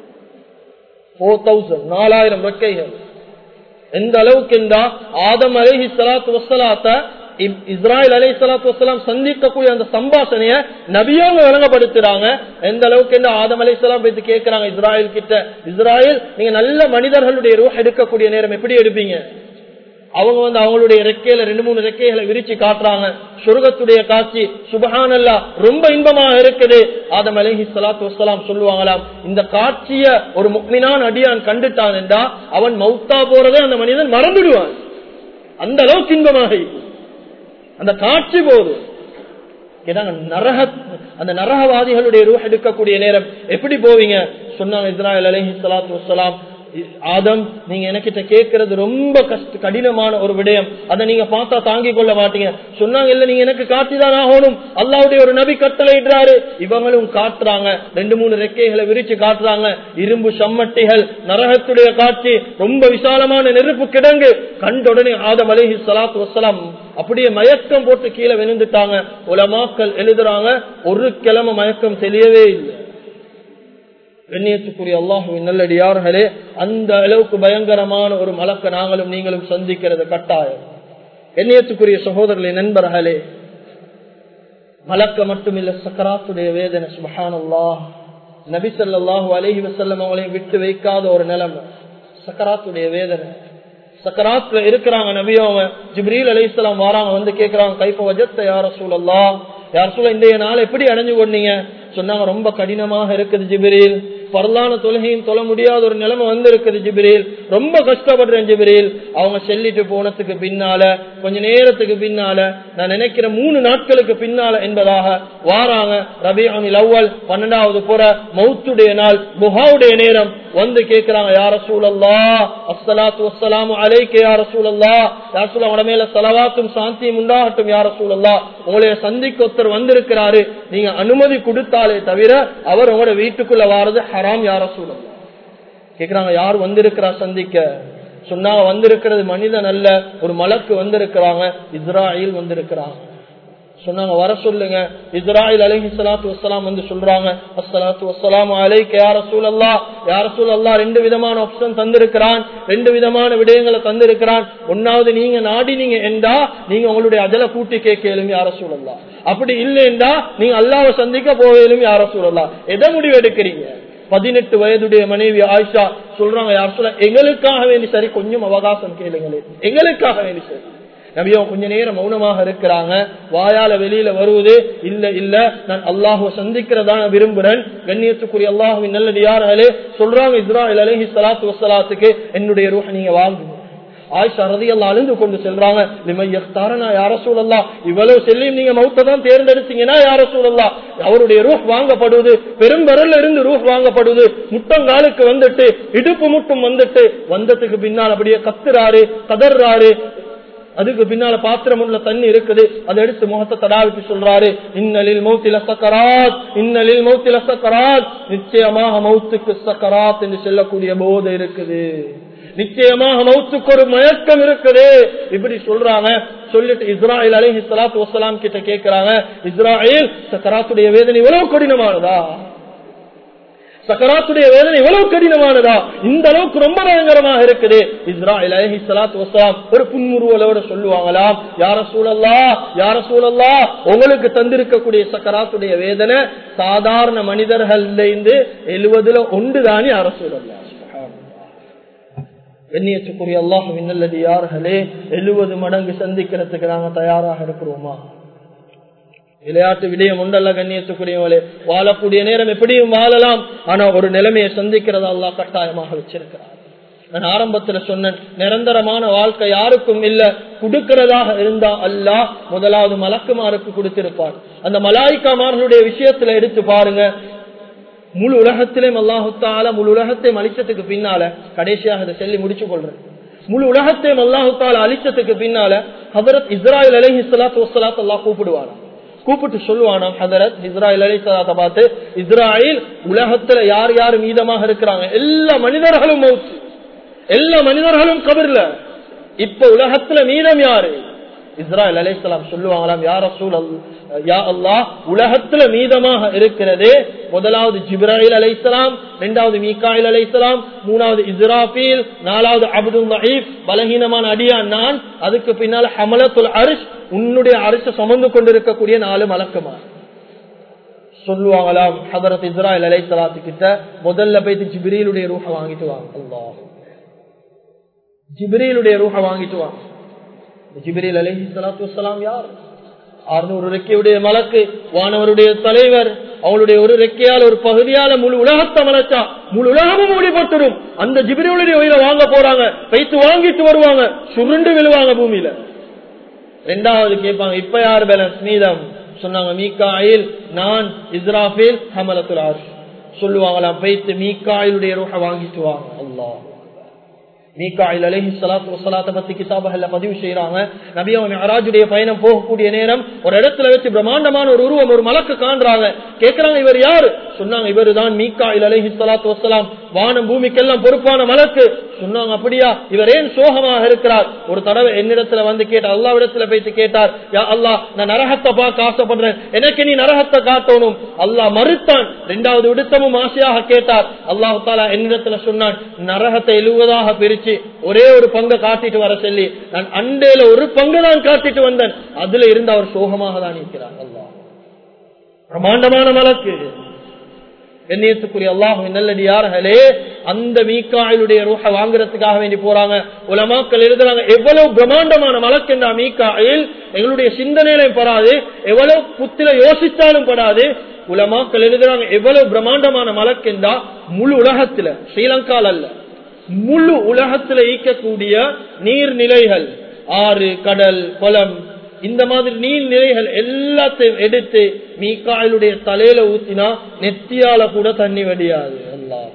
Speaker 1: போர் தௌசண்ட் நாலாயிரம் ரெக்கைகள் எந்த அளவுக்கு என்றா ஆதம் அலேஹி சலாத்து வசலாத்த இஸ்ராயல் அலை சலாத்து வலாம் சந்திக்கக்கூடிய அந்த சம்பாஷணைய நபியாங்க விளங்கப்படுத்துறாங்க எந்த அளவுக்கு என்ன ஆதம் அலை சலாம் போய் கேட்கிறாங்க இஸ்ராயல் கிட்ட இஸ்ராயல் நீங்க நல்ல மனிதர்களுடைய ரூஹ் எடுக்கக்கூடிய நேரம் எப்படி எடுப்பீங்க அவங்க வந்து அவங்களுடைய ரெக்கையில ரெண்டு மூணு ரெக்கைகளை விரிச்சு காட்டுறாங்க சுருகத்துடைய காட்சி சுபஹானல்லா ரொம்ப இன்பமாக இருக்குது ஆதம் அலஹி சலாத்து வசலாம் சொல்லுவாங்களாம் இந்த காட்சிய ஒரு முக்மினான் அடியான் கண்டுட்டான் என்றா அவன் மௌத்தா போறதை அந்த மனிதன் மறந்துடுவான் அந்த அளவுக்கு இன்பமாக அந்த காட்சி போது நரக அந்த நரகவாதிகளுடைய ரூஹ் எடுக்கக்கூடிய நேரம் எப்படி போவீங்க சொன்னாங்க இஸ்ராயல் அலஹி சலாத்து வசலாம் ஆதம் நீங்க எனக்கிட்ட கேட்கறது ரொம்ப கஷ்ட கடினமான ஒரு விடயம் அதை நீங்க பார்த்தா தாங்கிக் கொள்ள மாட்டீங்க சொன்னாங்க இல்ல நீங்க எனக்கு காட்டிதான் ஆகணும் அல்லாவுடைய ஒரு நபி கட்டளையிடுறாரு இவங்களும் காட்டுறாங்க ரெண்டு மூணு ரெக்கைகளை விரிச்சு காட்டுறாங்க இரும்பு சம்மட்டிகள் நரகத்துடைய காட்சி ரொம்ப விசாலமான நெருப்பு கிடங்கு கண்டுடனே ஆதம் அலிஹி சலாத்து வசலாம் அப்படியே மயக்கம் போட்டு கீழே விழுந்துட்டாங்க உலமாக்கள் எழுதுறாங்க ஒரு கிழமை மயக்கம் தெரியவே இல்லை கண்ணியத்துக்குரிய அல்லாஹுவின் நல்லடியார்களே அந்த அளவுக்கு பயங்கரமான ஒரு மலக்க நாங்களும் நீங்களும் சந்திக்கிறது கட்டாயம் கண்ணியத்துக்குரிய சகோதரர்களே நண்பர்களே மலக்க மட்டுமில்ல சக்கராத்துடைய வேதனை சுபஹானல்லாஹ் நபி ஸல்லல்லாஹு அலைஹி வஸல்லம் அவங்களையும் விட்டு வைக்காத ஒரு நிலைமை சக்கராத்துடைய வேதனை சக்கராத்துல இருக்கிறாங்க நபியவங்க ஜிப்ரீல் அலைஹிஸ்ஸலாம் வராங்க வந்து கேக்குறாங்க கைப்ப வஜத்த யார் ரசூலல்லாஹ் யார் சொல்ல இன்றைய நாள் எப்படி அடைஞ்சு கொண்டீங்க சொன்னாங்க ரொம்ப கடினமாக இருக்குது ஜிபிரில் பரலான தொழுகையும் தொழ முடியாத ஒரு நிலைமை வந்து இருக்குது ஜிபிரில் ரொம்ப கஷ்டப்படுறேன் ஜிபிரில் அவங்க செல்லிட்டு போனதுக்கு பின்னால கொஞ்ச நேரத்துக்கு பின்னால நான் நினைக்கிற மூணு நாட்களுக்கு பின்னால என்பதாக வாராங்க ரபி அனில் அவ்வல் பன்னெண்டாவது புற மௌத்துடைய நாள் புகாவுடைய நேரம் வந்து கேட்கிறாங்க யார சூழல்லா அஸ்ஸலாத்து வஸ்ஸலாமு அலைக்கு யார சூழல்லா யார் சொல்ல உட மேல சலவாத்தும் சாந்தியும் உண்டாகட்டும் யார சூழல்லா உங்களைய சந்திக்க ஒருத்தர் வந்திருக்கிறாரு நீங்க அனுமதி கொடுத்தாலே தவிர அவர் உங்களோட வீட்டுக்குள்ள வாரது ஹராம் யார சூழல்லா கேக்குறாங்க யார் வந்திருக்கிறா சந்திக்க சொன்னாங்க வந்திருக்கிறது மனிதன் அல்ல ஒரு மலக்கு வந்திருக்கிறாங்க இஸ்ராயில் வந்திருக்கிறாங்க சொன்னாங்க வர சொல்லுங்க இஸ்ராயில் அலஹி சலாத்து வசலாம் வந்து சொல்றாங்க அஸ்ஸலாத்து வசலாம் அலைக்கு யார சூழல்லா யார சூழல்லா ரெண்டு விதமான ஆப்ஷன் தந்திருக்கிறான் ரெண்டு விதமான விடயங்களை தந்திருக்கிறான் ஒன்னாவது நீங்க நாடி நீங்க என்றா நீங்க உங்களுடைய அஜல கூட்டி கேட்கலும் யார சூழல்லா அப்படி இல்லைண்டா நீங்க அல்லாவை சந்திக்க போகலும் யார சூழல்லா எதை முடிவு எடுக்கிறீங்க பதினெட்டு வயதுடைய மனைவி ஆயிஷா சொல்றாங்க யார் சொல்ல எங்களுக்காக வேண்டி சரி கொஞ்சம் அவகாசம் கேளுங்களே எங்களுக்காக வேண்டி சரி நபியோ கொஞ்ச நேரம் மௌனமாக இருக்கிறாங்க வாயால வெளியில வருவது இல்ல இல்ல நான் அல்லாஹுவ சந்திக்கிறதா விரும்புறேன் கண்ணியத்துக்குரிய அல்லாஹுவின் நல்லடியார்களே சொல்றாங்க இஸ்ராயல் அலஹி சலாத்து வசலாத்துக்கு என்னுடைய ரூஹ நீங்க வாங்குங்க ஆயிஷா ரதியல்லா அழுந்து கொண்டு செல்றாங்க நிமையஸ்தாரனா யார சூழல்லா இவ்வளவு செல்லியும் நீங்க மௌத்த தான் தேர்ந்தெடுத்தீங்கன்னா யார சூழல்லா அவருடைய ரூஹ் வாங்கப்படுவது பெரும்பெறல்ல இருந்து ரூஹ் வாங்கப்படுவது முட்டங்காலுக்கு வந்துட்டு இடுப்பு முட்டும் வந்துட்டு வந்ததுக்கு பின்னால் அப்படியே கத்துறாரு கதறாரு அதுக்கு பின்னால பாத்திரம் உள்ள தண்ணி இருக்குது அதை எடுத்து முகத்தை தடாவிட்டு சொல்றாரு இன்னலில் மௌத்தில சக்கராத் இன்னலில் மௌத்தில சக்கராத் நிச்சயமாக மௌத்துக்கு சக்கராத் என்று சொல்லக்கூடிய போதை இருக்குது நிச்சயமாக மௌத்துக்கு ஒரு மயக்கம் இருக்குது இப்படி சொல்றாங்க சொல்லிட்டு இஸ்ராயல் அலஹி சலாத்து வசலாம் கிட்ட கேட்கிறாங்க இஸ்ராயல் சக்கராத்துடைய வேதனை இவ்வளவு கடினமானதா சக்கராத்துடைய வேதனை எவ்வளவு கடினமானதா இந்த அளவுக்கு ரொம்ப பயங்கரமாக இருக்குது இஸ்ராயல் அலஹி சலாத்து வசலாம் ஒரு புன்முருவலோட சொல்லுவாங்களாம் யார சூழல்லா யார சூழல்லா உங்களுக்கு தந்திருக்கக்கூடிய சக்கராத்துடைய வேதனை சாதாரண மனிதர்கள்ல இருந்து எழுவதுல ஒன்றுதானே யார சூழல்லா கண்ணியத்துக்குரிய அல்லாஹ் மின்னல்லது யார்களே எழுபது மடங்கு சந்திக்கிறதுக்கு நாங்க தயாராக இருக்கிறோமா விளையாட்டு விடயம் உண்டல்ல கண்ணியத்துக்குரியவளே வாழக்கூடிய நேரம் எப்படியும் வாழலாம் ஆனா ஒரு நிலைமையை சந்திக்கிறதா அல்லா கட்டாயமாக வச்சிருக்கிறார் நான் ஆரம்பத்துல சொன்னேன் நிரந்தரமான வாழ்க்கை யாருக்கும் இல்ல கொடுக்கிறதாக இருந்தா அல்லா முதலாவது மலக்குமாருக்கு கொடுத்திருப்பார் அந்த மலாய்க்காமார்களுடைய விஷயத்துல எடுத்து பாருங்க முழு உலகத்திலேயும் அல்லாஹுத்தால முழு உலகத்தையும் அழிச்சதுக்கு பின்னால கடைசியாக அதை சொல்லி முடிச்சு கொள்றேன் முழு உலகத்தையும் அல்லாஹுத்தால அழிச்சதுக்கு பின்னால ஹதரத் இஸ்ராயல் அலஹி சலாத்து வசலாத் அல்லா கூப்பிடுவாராம் கூப்பிட்டு சொல்லுவானாம் ஹதரத் இஸ்ராயல் அலி சலாத்தை பார்த்து இஸ்ராயல் உலகத்துல யார் யார் மீதமாக இருக்கிறாங்க எல்லா மனிதர்களும் மௌத்து எல்லா மனிதர்களும் கபர்ல இப்ப உலகத்துல மீதம் யாரு இஸ்ராயல் அலைசலாம் சொல்லுவாங்களாம் யார் ரசூல் யா அல்லா உலகத்துல மீதமாக இருக்கிறது முதலாவது ஜிப்ராயில் அலைசலாம் இரண்டாவது மீகாயில் அலைசலாம் மூணாவது இஸ்ராபீல் நாலாவது அப்துல் மஹீப் பலகீனமான அடியான் நான் அதுக்கு பின்னால் ஹமலத்துல் அரிஷ் உன்னுடைய அரசு சுமந்து கொண்டிருக்கக்கூடிய நாலு மலக்குமார் சொல்லுவாங்களாம் ஹதரத் இஸ்ராயல் அலைசலாத்து கிட்ட முதல்ல போயிட்டு ஜிப்ரீலுடைய ரூஹ வாங்கிட்டு வாங்க அல்லாஹ் ஜிப்ரீலுடைய ரூஹ வாங்கிட்டு வாங்க ஜிபிரில் அலஹி சலாத்து வலாம் யார் அறுநூறு ரெக்கையுடைய மலக்கு வானவருடைய தலைவர் அவளுடைய ஒரு ரெக்கையால் ஒரு பகுதியால முழு உலகத்தை மலைச்சா முழு உலகமும் மூடிப்பட்டுரும் அந்த ஜிபிரியுடைய உயிரை வாங்க போறாங்க வைத்து வாங்கிட்டு வருவாங்க சுருண்டு விழுவாங்க பூமியில ரெண்டாவது கேட்பாங்க இப்ப யார் பேலன்ஸ் மீதம் சொன்னாங்க மீக்காயில் நான் இஸ்ராஃபில் ஹமலத்துல் ஆர்ஷ் சொல்லுவாங்களாம் பைத்து மீக்காயிலுடைய ரூஹ வாங்கிட்டு வாங்க அல்லாஹ் மீகாயில் அலஹி சலாத்து வசலாத்த பத்தி கிதாபகல்ல பதிவு செய்யறாங்க நபியாவும் அராஜுடைய பயணம் போகக்கூடிய நேரம் ஒரு இடத்துல வச்சு பிரம்மாண்டமான ஒரு உருவம் ஒரு மலக்கு காண்றாங்க கேட்கிறாங்க இவர் யாரு சொன்னாங்க இவர் தான் மீகாயில் அலஹி சலாத்து வசலாம் வானம் பூமிக்கெல்லாம் பொறுப்பான மலக்கு சொன்னாங்க அப்படியா இவர் ஏன் சோகமாக இருக்கிறார் ஒரு தடவை என்னிடத்துல வந்து கேட்டார் அல்லா இடத்துல போயிட்டு கேட்டார் யா அல்லா நான் நரகத்தை பார்க்க ஆசைப்படுறேன் எனக்கு நீ நரகத்தை காட்டணும் அல்லாஹ் மறுத்தான் இரண்டாவது விடுத்தமும் ஆசையாக கேட்டார் அல்லாஹு தாலா என்னிடத்துல சொன்னான் நரகத்தை எழுவதாக பிரிச்சு ஒரே ஒரு பங்கை காட்டிட்டு வர சொல்லி நான் அண்டையில ஒரு பங்கு தான் காட்டிட்டு வந்தேன் அதுல இருந்து அவர் சோகமாக தான் இருக்கிறார் அல்லாஹ் பிரமாண்டமான மலக்கு கண்ணியத்துக்குரிய அல்லாஹுவின் நல்லடியார்களே அந்த மீக்காயிலுடைய ரூஹ வாங்குறதுக்காக வேண்டி போறாங்க உலமாக்கள் எழுதுறாங்க எவ்வளவு பிரம்மாண்டமான மலக்குண்டா மீக்காயில் எங்களுடைய சிந்தனையிலும் படாது எவ்வளவு புத்தில யோசித்தாலும் படாது உலமாக்கள் எழுதுறாங்க எவ்வளவு பிரம்மாண்டமான மலக்குண்டா முழு உலகத்துல ஸ்ரீலங்கால் அல்ல முழு உலகத்துல ஈக்கக்கூடிய நீர்நிலைகள் ஆறு கடல் குளம் இந்த மாதிரி நீர்நிலைகள் எல்லாத்தையும் எடுத்து மீக்காயிலுடைய தலையில ஊத்தினா நெத்தியால கூட தண்ணி வடியாது அல்லாஹ்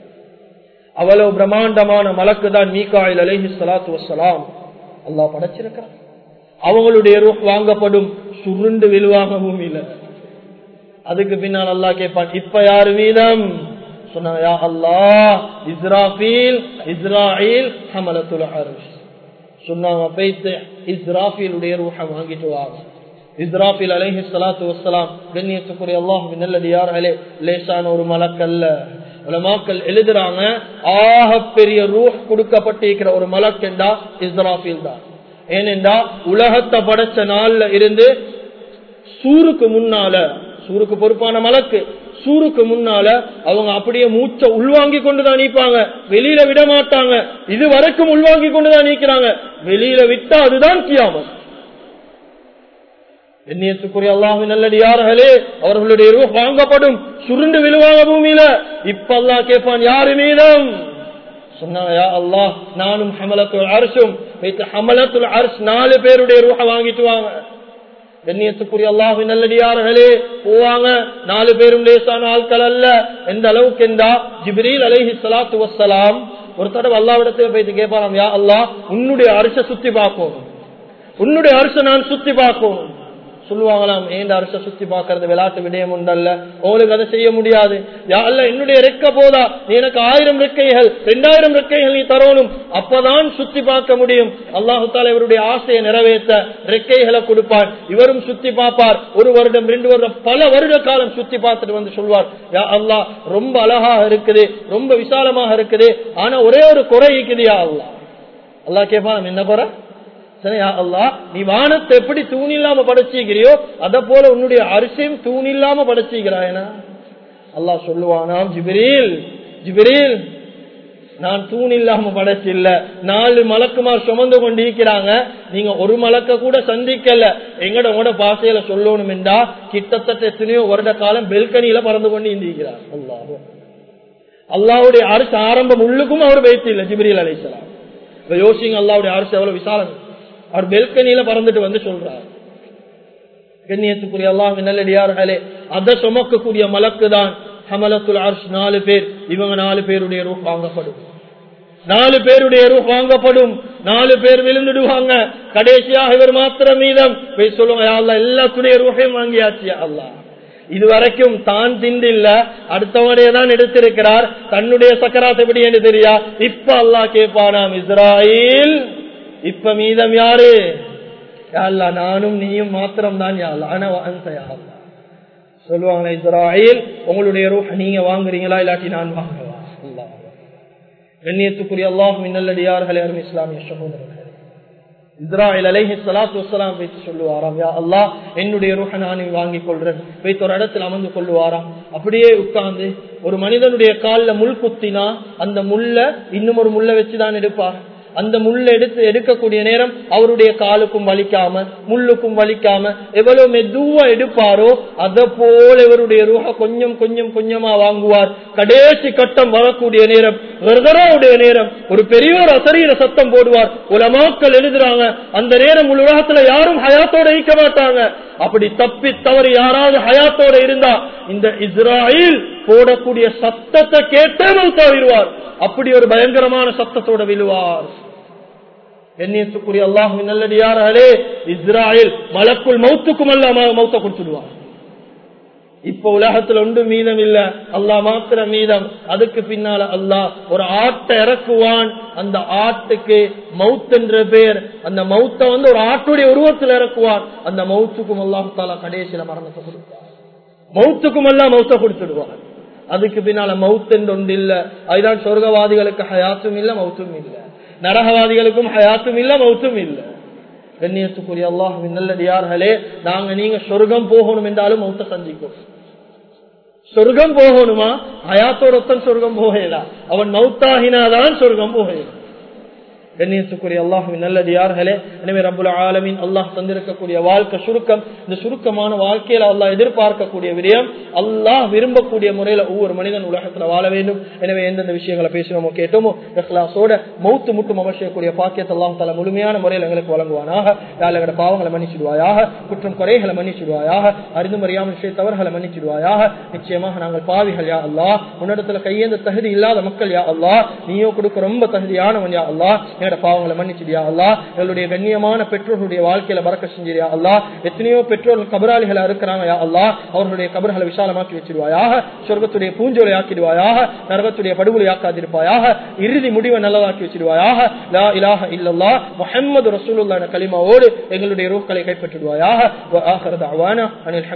Speaker 1: அவ்வளவு பிரம்மாண்டமான மலக்கு தான் மீக்காயில் அலஹி சலாத்து வசலாம் அல்லாஹ் படைச்சிருக்கிறான் அவங்களுடைய ரூப் வாங்கப்படும் சுருண்டு விழுவாங்க பூமியில அதுக்கு பின்னால் அல்லாஹ் கேட்பான் இப்ப யாரு மீதம் சொன்னாங்க அல்லாஹ் இஸ்ராஃபீல் இஸ்ராயில் ஹமலத்துல் அருஷ் சொன்னாங்க பைத்து இஸ்ராஃபிலுடைய ரூஹ வாங்கிட்டு வாங்க இஸ்ராஃபில் அலைஹி ஸலாத்து வஸ்ஸலாம் கண்ணியத்துக்குரிய அல்லாஹ் நல்லடியார்களே லேசான ஒரு மலக்கல்ல உலமாக்கள் எழுதுறாங்க ஆக பெரிய ரூஹ் கொடுக்கப்பட்டிருக்கிற ஒரு மலக்கெண்டா இஸ்ராஃபில் தான் ஏனென்றா உலகத்தை படைச்ச நாள்ல இருந்து சூருக்கு முன்னால சூருக்கு பொறுப்பான மலக்கு சூருக்கு முன்னால அவங்க அப்படியே மூச்ச உள்வாங்கி கொண்டுதான் நீப்பாங்க வெளியில விட மாட்டாங்க இது வரைக்கும் உள்வாங்கி கொண்டுதான் நீக்கிறாங்க வெளியில விட்டா அதுதான் கியாமம் எண்ணியத்துக்குரிய அல்லாஹு நல்லடியார்களே அவர்களுடைய ரூஹ் வாங்கப்படும் சுருண்டு விழுவாங்க பூமியில இப்ப அல்லா கேட்பான் யாரு மீதம் சொன்னாங்க யா அல்லாஹ் நானும் ஹமலத்துல் அரிசும் வைத்து ஹமலத்துல் அரிஸ் நாலு பேருடைய ரூஹ வாங்கிட்டு வாங்க கண்ணியத்துக்குரிய அல்லாஹு நல்லடியார்களே போவாங்க நாலு பேரும் லேசான ஆட்கள் அல்ல எந்த அளவுக்கு என்றா ஜிப்ரீல் அலைஹி ஸலாத்து வஸ்ஸலாம் ஒரு தடவை அல்லாவிடத்துல போயிட்டு கேட்பாராம் யா அல்லாஹ் உன்னுடைய அரிச சுத்தி பார்க்கணும் உன்னுடைய அரிச நான் சுத்தி பார்க்கணும் சொல்லுவாங்களாம் ஏண்ட அரச சுத்தி பார்க்கறது விளையாட்டு விடயம் உண்டல்ல உங்களுக்கு அதை செய்ய முடியாது யா அல்ல என்னுடைய ரெக்க போதா நீ எனக்கு ஆயிரம் ரெக்கைகள் ரெண்டாயிரம் ரெக்கைகள் நீ தரணும் அப்பதான் சுத்தி பார்க்க முடியும் அல்லாஹு தாலா இவருடைய ஆசையை நிறைவேற்ற ரெக்கைகளை கொடுப்பார் இவரும் சுத்தி பார்ப்பார் ஒரு வருடம் ரெண்டு வருடம் பல வருட காலம் சுத்தி பார்த்துட்டு வந்து சொல்வார் யா அல்லாஹ் ரொம்ப அழகாக இருக்குது ரொம்ப விசாலமாக இருக்குது ஆனா ஒரே ஒரு குறை இருக்குது யா அல்லாஹ் அல்லாஹ் கேட்பான் என்ன குறை சரியா அல்லா நீ வானத்தை எப்படி தூண் இல்லாம படைச்சிக்கிறியோ அத போல உன்னுடைய அரிசியும் தூண் இல்லாம படைச்சிக்கிறாயனா அல்லாஹ் சொல்லுவானாம் ஜிபிரீல் ஜிபிரீல் நான் தூண் இல்லாம படைச்சில்ல நாலு மலக்குமார் சுமந்து கொண்டு இருக்கிறாங்க நீங்க ஒரு மலக்க கூட சந்திக்கல எங்கட உங்களோட பாசையில சொல்லணும் என்றா கிட்டத்தட்ட எத்தனையோ வருட காலம் பெல்கனியில பறந்து கொண்டு இந்திருக்கிறார் அல்லாஹ் அல்லாவுடைய அரசு ஆரம்பம் உள்ளுக்கும் அவர் வைத்து இல்லை ஜிபிரில் அலைசலாம் இப்ப யோசிங்க அல்லாவுடைய அரசு எவ்வளவு விசாலம் அவர் பெல்கனியில பறந்துட்டு வந்து சொல்றார் கண்ணியத்துக்குரிய அல்லாஹ் நல்லடியார்களே அதை சுமக்கக்கூடிய மலக்கு தான் ஹமலத்துல் அர்ஷ் நாலு பேர் இவங்க நாலு பேருடைய ரூப் வாங்கப்படும் நாலு பேருடைய ரூப் வாங்கப்படும் நாலு பேர் விழுந்துடுவாங்க கடைசியாக இவர் மாத்திரம் மீதம் போய் சொல்லுங்க அல்லா எல்லாத்துடைய ரூபையும் வாங்கியாச்சு அல்லா இதுவரைக்கும் தான் திண்டில்ல அடுத்தவனையே தான் எடுத்திருக்கிறார் தன்னுடைய சக்கராத் எப்படி என்று தெரியா இப்ப அல்லா கேட்பானாம் இஸ்ராயில் இப்ப மீதம் யாரு யாழ்லா நானும் நீயும் மாத்திரம் தான் சொல்லுவாங்க இஸ்ராயில் உங்களுடைய ரூஹ நீங்க வாங்குறீங்களா இல்லாட்டி நான் வாங்கவா அல்லா கண்ணியத்துக்குரிய அல்லாஹ் மின்னல்லடியார்களே அருமை இஸ்லாமிய சகோதரர்களே இஸ்ராயில் அலைஹி சலாத்து வசலாம் வைத்து சொல்லுவாராம் யா அல்லாஹ் என்னுடைய ரூஹ நான் வாங்கிக் கொள்றேன் வைத்து ஒரு இடத்துல அமர்ந்து கொள்ளுவாராம் அப்படியே உட்கார்ந்து ஒரு மனிதனுடைய காலில் முள் குத்தினா அந்த முள்ள இன்னும் ஒரு முள்ள வச்சுதான் எடுப்பார் அந்த முள்ள எடுத்து எடுக்கக்கூடிய நேரம் அவருடைய காலுக்கும் வலிக்காம முள்ளுக்கும் வலிக்காம எவ்வளவு மெதுவா எடுப்பாரோ அத போல இவருடைய ரூஹ கொஞ்சம் கொஞ்சம் கொஞ்சமா வாங்குவார் கடைசி கட்டம் வரக்கூடிய நேரம் வெறுதராவுடைய நேரம் ஒரு பெரிய ஒரு அசரீர சத்தம் போடுவார் உலமாக்கள் எழுதுறாங்க அந்த நேரம் உலகத்துல யாரும் ஹயாத்தோட இருக்க மாட்டாங்க அப்படி தப்பி தவறு யாராவது ஹயாத்தோட இருந்தா இந்த இஸ்ராயில் போடக்கூடிய சத்தத்தை கேட்டே மௌத்தாவிடுவார் அப்படி ஒரு பயங்கரமான சத்தத்தோட விழுவார் எண்ணியத்துக்குரிய அல்லாஹு நல்லடியார்களே இஸ்ராயல் மலக்குள் மௌத்துக்கும் அல்ல மௌத்த கொடுத்துடுவார் இப்ப உலகத்துல ஒன்றும் மீதம் இல்ல அல்லா மாத்திர மீதம் அதுக்கு பின்னால அல்லாஹ் ஒரு ஆட்டை இறக்குவான் அந்த ஆட்டுக்கு மவுத் என்ற பேர் அந்த மௌத்த வந்து ஒரு ஆட்டுடைய உருவத்தில் இறக்குவான் அந்த மௌத்துக்கும் அல்லாஹு தாலா கடைசியில மரணத்தை கொடுப்பார் மௌத்துக்கும் எல்லாம் மௌத்த கொடுத்துடுவான் அதுக்கு பின்னால மவுத் என்று ஒன்று இல்ல அதுதான் சொர்க்கவாதிகளுக்கு ஹயாத்தும் இல்ல மவுத்தும் இல்ல நரகவாதிகளுக்கும் ஹயாத்தும் இல்ல மவுத்தும் இல்ல கண்ணியத்துக்குரிய அல்லாஹுவின் நல்லடியார்களே நாங்க நீங்க சொர்க்கம் போகணும் என்றாலும் மௌத்த சந்திக்கும் சொர்க்கம் போகணுமா ஹயாத்தோட ஒத்தன் சொர்க்கம் போகலாம் அவன் மௌத்தாகினாதான் சொர்க்கம் போகலாம் கண்ணியத்துக்குரிய அல்லாஹுவின் நல்லது யார்களே எனவே ரபுல் ஆலமின் அல்லாஹ் தந்திருக்கக்கூடிய வாழ்க்கை சுருக்கம் இந்த சுருக்கமான வாழ்க்கையில அல்லாஹ் எதிர்பார்க்கக்கூடிய விடயம் அல்லாஹ் விரும்பக்கூடிய முறையில ஒவ்வொரு மனிதன் உலகத்துல வாழ வேண்டும் எனவே எந்தெந்த விஷயங்களை பேசினோமோ கேட்டோமோ இஹ்லாசோட மௌத்து முட்டும் அவசியக்கூடிய பாக்கியத்தை அல்லாஹ் தலா முழுமையான முறையில் எங்களுக்கு வழங்குவானாக யாழகட பாவங்களை மன்னிச்சிடுவாயாக குற்றம் குறைகளை மன்னிச்சிடுவாயாக அறிந்து மறியாமல் விஷய தவறுகளை மன்னிச்சிடுவாயாக நிச்சயமாக நாங்கள் பாவிகள் யா அல்லாஹ் உன்னிடத்துல கையேந்த தகுதி இல்லாத மக்கள் யா அல்லாஹ் நீயோ கொடுக்க ரொம்ப தகுதியானவன் யா அல்லாஹ் எங்களோட பாவங்களை மன்னிச்சிடியா அல்லா எங்களுடைய கண்ணியமான பெற்றோர்களுடைய வாழ்க்கையில பறக்க செஞ்சிரியா அல்லா எத்தனையோ பெற்றோர்கள் கபராளிகளா இருக்கிறாங்க யா அல்லா அவர்களுடைய கபர்களை விசாலமாக்கி வச்சிருவாயாக சொர்க்கத்துடைய பூஞ்சோலை ஆக்கிடுவாயாக நரகத்துடைய படுகொலை ஆக்காதிருப்பாயாக இறுதி முடிவை நல்லதாக்கி வச்சிருவாயாக லா இலாஹ இல்லல்லா முஹம்மது ரசூலுல்லாஹ் கலிமாவோடு எங்களுடைய ரூக்களை கைப்பற்றிடுவாயாக